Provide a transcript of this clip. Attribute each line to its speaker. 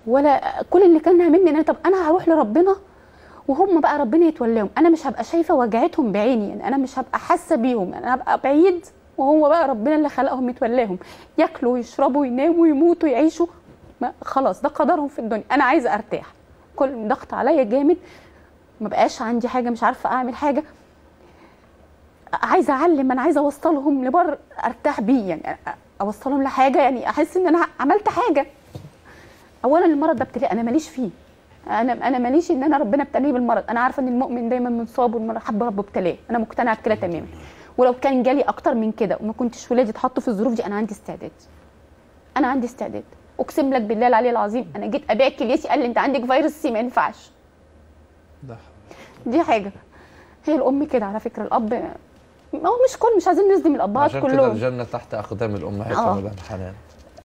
Speaker 1: ولا كل اللي كان مني ان أنا طب انا هروح لربنا وهم بقى ربنا يتولاهم انا مش هبقى شايفه وجعتهم بعيني يعني انا مش هبقى حاسه بيهم انا هبقى بعيد وهو بقى ربنا اللي خلقهم يتولاهم ياكلوا ويشربوا ويناموا ويموتوا ويعيشوا ما خلاص ده قدرهم في الدنيا انا عايزه ارتاح كل ضغط عليا جامد ما بقاش عندي حاجه مش عارفه اعمل حاجه عايزه اعلم انا عايزه اوصلهم لبر ارتاح بيه يعني اوصلهم لحاجه يعني احس ان انا عملت حاجه اولا المرض ده ابتلاء انا ماليش فيه انا انا ماليش ان انا ربنا ابتليه بالمرض انا عارفه ان المؤمن دايما منصاب والمرض حب ربه ابتلاه انا مقتنعه بكده تماما ولو كان جالي اكتر من كده وما كنتش ولادي اتحطوا في الظروف دي انا عندي استعداد انا عندي استعداد اقسم لك بالله العلي العظيم انا جيت ابيع كليتي قال لي انت عندك فيروس سي ما ينفعش
Speaker 2: ده
Speaker 1: دي حاجه هي الام كده على فكره الاب هو مش كل مش عايزين نصدم الابهات
Speaker 2: عشان كده
Speaker 1: كلهم
Speaker 2: الجنه تحت اقدام الامهات
Speaker 1: آه.
Speaker 2: يا مدام حنان